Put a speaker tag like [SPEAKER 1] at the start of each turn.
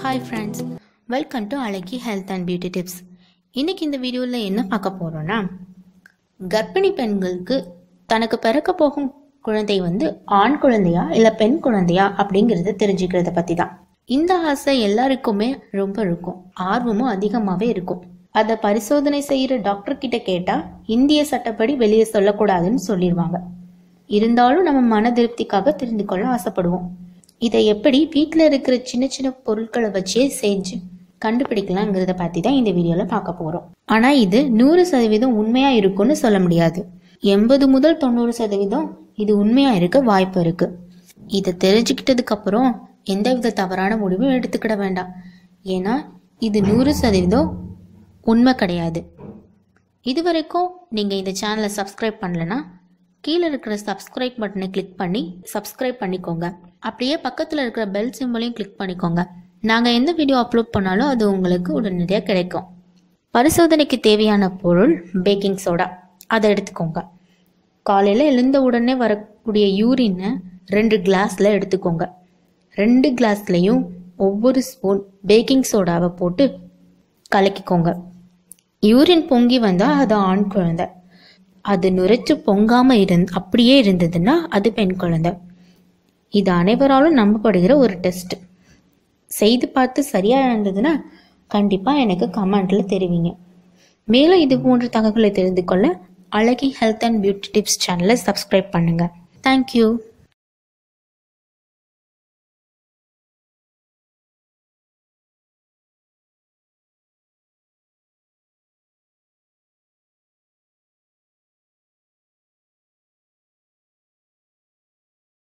[SPEAKER 1] hi friends welcome to அழகி health and beauty tips இன்னைக்கு இந்த வீடியோவில் என்ன பார்க்க போகிறோன்னா கர்ப்பிணி பெண்களுக்கு தனக்கு பிறக்க போகும் குழந்தை வந்து ஆண் குழந்தையா இல்லை பெண் குழந்தையா அப்படிங்கிறத தெரிஞ்சுக்கிறத பற்றி தான் இந்த ஆசை எல்லாருக்குமே ரொம்ப இருக்கும் ஆர்வமும் அதிகமாகவே இருக்கும் அதை பரிசோதனை செய்கிற டாக்டர் கிட்ட கேட்டால் இந்திய சட்டப்படி வெளியே சொல்லக்கூடாதுன்னு சொல்லிடுவாங்க இருந்தாலும் நம்ம மன திருப்திக்காக தெரிந்து கொள்ள ஆசைப்படுவோம் இதை எப்படி வீட்டில் இருக்கிற சின்ன சின்ன பொருட்களை வச்சே செஞ்சு கண்டுபிடிக்கலாங்கிறத பற்றி தான் இந்த வீடியோவில் பார்க்க போகிறோம் ஆனால் இது நூறு சதவீதம் உண்மையாக இருக்கும்னு சொல்ல முடியாது எண்பது முதல் தொண்ணூறு சதவீதம் இது உண்மையாக இருக்க வாய்ப்பு இருக்கு இதை தெரிஞ்சுக்கிட்டதுக்கு அப்புறம் எந்தவித தவறான முடிவும் எடுத்துக்கிட வேண்டாம் ஏன்னா இது நூறு சதவீதம் உண்மை கிடையாது இது வரைக்கும் நீங்கள் இந்த சேனலை சப்ஸ்கிரைப் பண்ணலனா கீழே இருக்கிற சப்ஸ்கிரைப் பட்டனை கிளிக் பண்ணி சப்ஸ்கிரைப் பண்ணிக்கோங்க அப்படியே பக்கத்தில் இருக்கிற பெல் சிம்பிளையும் கிளிக் பண்ணிக்கோங்க நாங்கள் எந்த வீடியோ அப்லோட் பண்ணாலும் அது உங்களுக்கு உடனடியாக கிடைக்கும் பரிசோதனைக்கு தேவையான பொருள் பேக்கிங் சோடா அதை எடுத்துக்கோங்க காலையில் எழுந்த உடனே வரக்கூடிய யூரினை ரெண்டு கிளாஸில் எடுத்துக்கோங்க ரெண்டு கிளாஸ்லையும் ஒவ்வொரு ஸ்பூன் பேக்கிங் சோடாவை போட்டு கலக்கிக்கோங்க யூரின் பொங்கி வந்தால் அது ஆண் குழந்தை அது நுரைச்சு பொங்காம இருந் அப்படியே இருந்ததுன்னா அது பெண் குழந்தை இது அனைவராலும் நம்பப்படுகிற ஒரு டெஸ்ட் செய்து பார்த்து சரியா இருந்ததுன்னா கண்டிப்பா எனக்கு கமெண்ட்ல தெரிவிங்க மேலும் இது போன்ற தகவலை தெரிந்து கொள்ள அழகி ஹெல்த் அண்ட் பியூட்டி டிப்ஸ் சேனலை சப்ஸ்கிரைப் பண்ணுங்க தேங்க்யூ